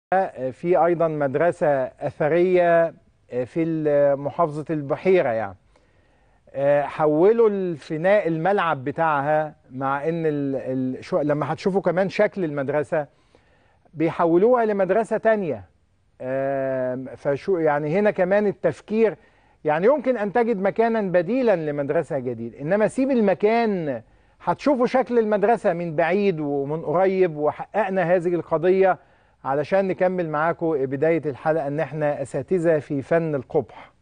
في ايضا مدرسه اثريه في محافظه البحيره يعني حولوا الفناء الملعب بتاعها مع ان ال ال شو لما هتشوفوا كمان شكل المدرسه بيحولوها لمدرسه تانية فشو يعني هنا كمان التفكير يعني يمكن ان تجد مكانا بديلا لمدرسه جديده انما سيب المكان هتشوفوا شكل المدرسه من بعيد ومن قريب وحققنا هذه القضيه علشان نكمل معاكم بدايه الحلقه ان احنا اساتذه في فن القبح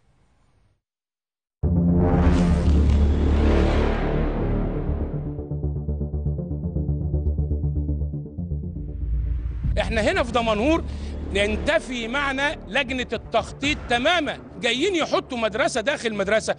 احنا هنا في دمنهور ننتفي معنى لجنة التخطيط تماما جايين يحطوا مدرسة داخل مدرسة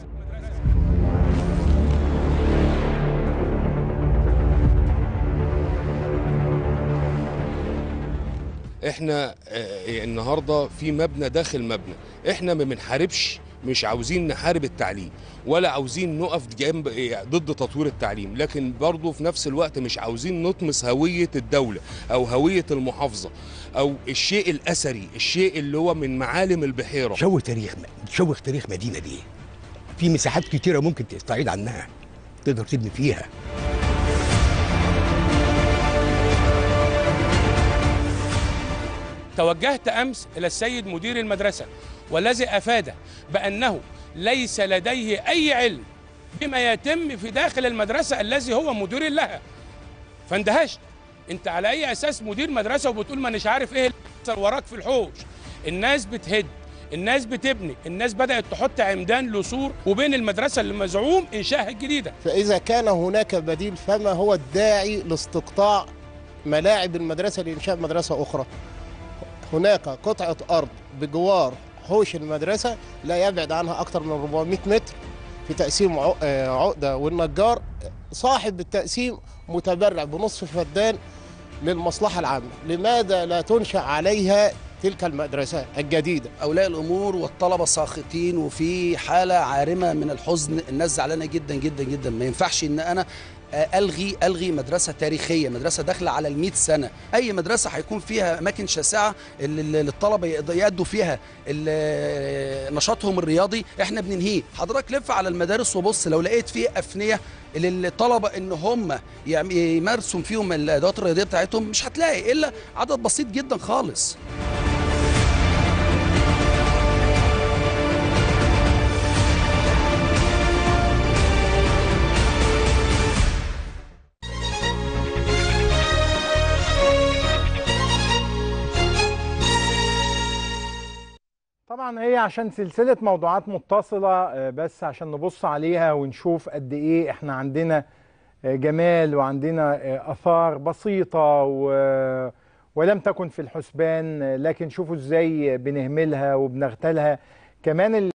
احنا اه النهارده في مبنى داخل مبنى احنا ما بنحاربش مش عاوزين نحارب التعليم ولا عاوزين نقف جنب ضد تطوير التعليم لكن برضه في نفس الوقت مش عاوزين نطمس هوية الدولة أو هوية المحافظة أو الشيء الأثري الشيء اللي هو من معالم البحيرة شوه تاريخ تشوه تاريخ مدينة دي في مساحات كتيرة ممكن تستعيد عنها تقدر تبني فيها توجهت أمس إلى السيد مدير المدرسة والذي أفاد بأنه ليس لديه أي علم بما يتم في داخل المدرسة الذي هو مدير لها فاندهشت انت على اي اساس مدير مدرسة وبتقول ما مش عارف ايه اللي وراك في الحوش الناس بتهد الناس بتبني الناس بدأت تحط عمدان لسور وبين المدرسة اللي مزعوم إنشائها الجديدة فإذا كان هناك بديل فما هو الداعي لاستقطاع ملاعب المدرسة لإنشاء مدرسة أخرى هناك قطعة أرض بجوار حوش المدرسة لا يبعد عنها أكثر من 400 متر في تقسيم عقدة والنجار صاحب التقسيم متبرع بنصف فدان للمصلحة العامة لماذا لا تنشأ عليها تلك المدرسة الجديدة أولياء الأمور والطلبة ساخطين وفي حالة عارمة من الحزن الناس زعلانة جدا جدا جدا ما ينفعش إن أنا الغي الغي مدرسه تاريخيه مدرسه داخله على ال سنه اي مدرسه هيكون فيها اماكن شاسعه للطلبه يأدوا فيها نشاطهم الرياضي احنا بننهيه حضرتك لف على المدارس وبص لو لقيت فيه افنيه للطلبه ان هم يمارسوا فيهم الادوات الرياضيه بتاعتهم مش هتلاقي الا عدد بسيط جدا خالص طبعا هي عشان سلسلة موضوعات متصلة بس عشان نبص عليها ونشوف قد ايه احنا عندنا جمال وعندنا اثار بسيطة و ولم تكن في الحسبان لكن شوفوا ازاي بنهملها وبنغتالها كمان